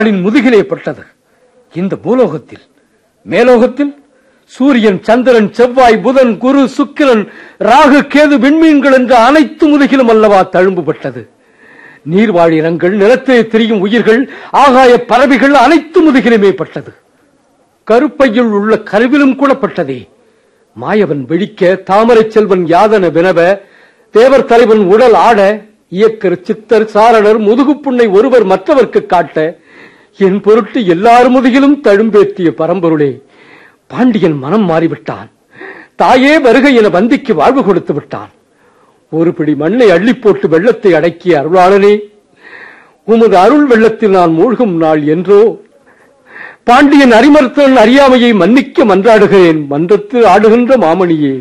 அவளின் முதுகிலே பட்டது இந்த பூலோகத்தில் மேலோகத்தில் சூரியன் சந்திரன் செவ்வாய் புதன் குரு சுக்கிரன் ராகு கேது விண்மீன்கள் என்ற அனைத்து முதுகிலும் அல்லவா தழும்புபட்டது நீர்வாழினங்கள் நிலத்திலே திரியும் உயிர்கள் ஆகாய பறவைகள் அனைத்து முதுகிலுமே பட்டது கருப்பையில் உள்ள கருவிலும் கூட பட்டதே மாயவன் வெடிக்க தாமரை செல்வன் யாதன வினவ தேவர் தலைவன் உடல் ஆட இயக்கர் சித்தர் சாரணர் முதுகுப்புண்ணை ஒருவர் மற்றவர்க்கு காட்ட என் பொருட்டு எல்லார் முதுகிலும் தழும்பேற்றிய பரம்பொருளே பாண்டியன் மனம் மாறிவிட்டான் தாயே வருகை என வந்திக்கு வாழ்வு கொடுத்து விட்டான் ஒரு பிடி மண்ணை அள்ளி போட்டு வெள்ளத்தை அடக்கிய அருளாளனே உமது அருள் வெள்ளத்தில் நான் மூழ்கும் நாள் என்றோ பாண்டியன் அரிமர்த்தன் அறியாமையை மன்னிக்க மன்றாடுகிறேன் மன்றத்தில் ஆடுகின்ற மாமணியே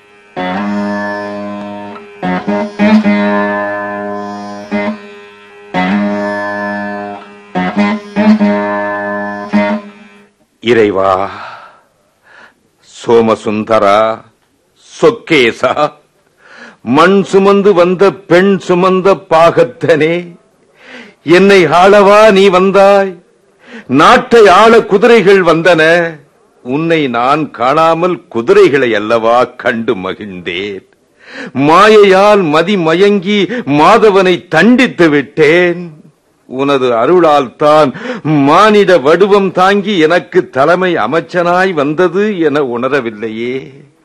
இறைவா சோமசுந்தரா சொக்கேசா மண் சுமந்து வந்த பெண் சுமந்த பாகத்தனே என்னை ஆளவா நீ வந்தாய் நாட்டை ஆள குதிரைகள் வந்தன உன்னை நான் காணாமல் குதிரைகளை அல்லவா கண்டு மகிழ்ந்தேன் மாயையால் மதிமயங்கி மாதவனை தண்டித்து விட்டேன் உனது அருளால் தான் மானிட வடிவம் தாங்கி எனக்கு தலைமை அமைச்சனாய் வந்தது என உணரவில்லையே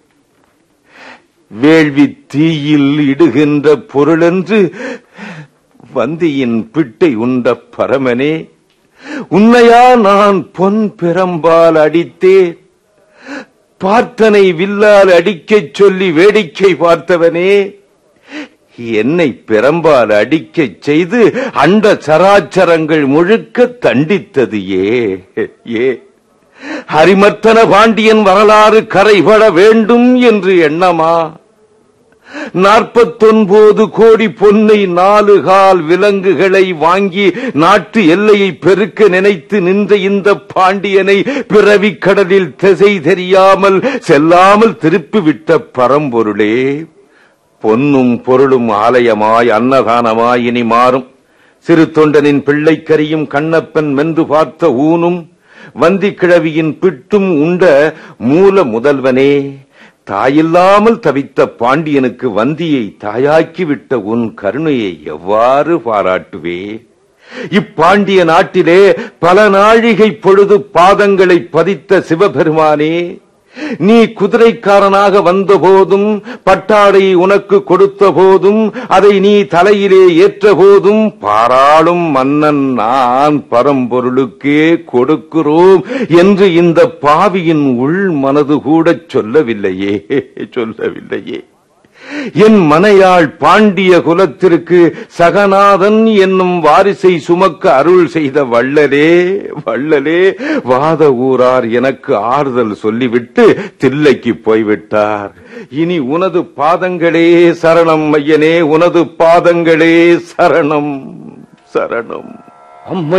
வேள்வி தீயில் இடுகின்ற பொருளென்று வந்தியின் பிட்டை உண்ட பரமனே உன்னையா நான் பொன் பிரம்பால் அடித்தேன் பார்த்தனை வில்லால் அடிக்கச் சொல்லி வேடிக்கை பார்த்தவனே என்னை பிரம்பால் அடிக்கச் செய்து அண்ட சராச்சரங்கள் முழுக்க தண்டித்தது ஏ ஏ ஹரிமர்த்தன பாண்டியன் வரலாறு கரைபட வேண்டும் என்று எண்ணமா நாற்பத்தொன்பது கோடி பொன்னை நாலு கால் விலங்குகளை வாங்கி நாட்டு எல்லையை பெருக்க நினைத்து நின்ற இந்த பாண்டியனை பிறவி கடலில் திசை தெரியாமல் செல்லாமல் திருப்பிவிட்ட பரம்பொருளே பொன்னும் பொருளும் ஆலயமாய் அன்னதானமாய் இனி மாறும் சிறு தொண்டனின் பிள்ளைக்கரியும் கண்ணப்பன் மென்று பார்த்த ஊனும் வந்தி கிழவியின் பிட்டும் உண்ட மூல முதல்வனே தாயில்லாமல் தவித்த பாண்டியனுக்கு வந்தியை தாயாக்கிவிட்ட உன் கருணையை எவ்வாறு பாராட்டுவே இப்பாண்டிய நாட்டிலே பல நாழிகை பொழுது பாதங்களை பதித்த சிவபெருமானே நீ குதிரைக்காரனாக வந்த போதும் பட்டாடை உனக்கு கொடுத்த போதும் அதை நீ தலையிலே ஏற்ற போதும் பாராளும் மன்னன் நான் பரம்பொருளுக்கே கொடுக்கிறோம் என்று இந்த பாவியின் உள் மனது கூட சொல்லவில்லையே சொல்லவில்லையே என் மனையாள் பாண்டிய குலத்திற்கு சகநாதன் என்னும் வாரிசை சுமக்க அருள் செய்த வள்ளலே வள்ளலே வாத ஊரார் எனக்கு ஆறுதல் சொல்லிவிட்டு தில்லைக்கு போய்விட்டார் இனி உனது பாதங்களே சரணம் ஐயனே உனது பாதங்களே சரணம் சரணம் அம்மை